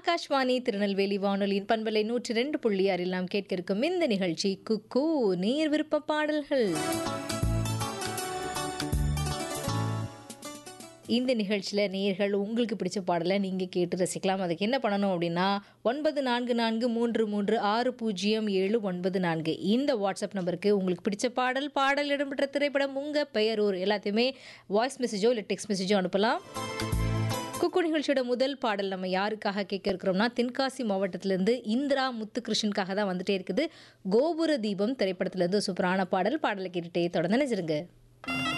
ஆகாஷ்வாணி திருநெல்வேலி வானொலியின் பண்பலை நூற்றி ரெண்டு புள்ளி ஆறில் நாம் கேட்க இருக்கும் இந்த நிகழ்ச்சி குக்கு நீர் விருப்ப பாடல்கள் இந்த நிகழ்ச்சியில் நேர்கள் உங்களுக்கு பிடிச்ச பாடலை நீங்கள் கேட்டு ரசிக்கலாம் அதுக்கு என்ன பண்ணணும் அப்படின்னா ஒன்பது நான்கு நான்கு மூன்று மூன்று ஆறு பூஜ்ஜியம் ஏழு ஒன்பது நான்கு இந்த வாட்ஸ்அப் நம்பருக்கு உங்களுக்கு பிடிச்ச பாடல் பாடல் இடம்பெற்ற திரைப்படம் உங்கள் பெயர் ஊர் எல்லாத்தையுமே வாய்ஸ் மெசேஜோ இல்லை டெக்ஸ்ட் மெசேஜோ அனுப்பலாம் குக்கு நிகழ்ச்சியோட முதல் பாடல் நம்ம யாருக்காக கேட்க இருக்கிறோம்னா தென்காசி மாவட்டத்திலேருந்து இந்திரா முத்துகிருஷ்ணனுக்காக தான் வந்துட்டே இருக்குது கோபுர தீபம் திரைப்படத்திலேருந்து சூப்பரான பாடல் பாடலை கேட்டுட்டே தொடர்ந்து நினைச்சிருங்க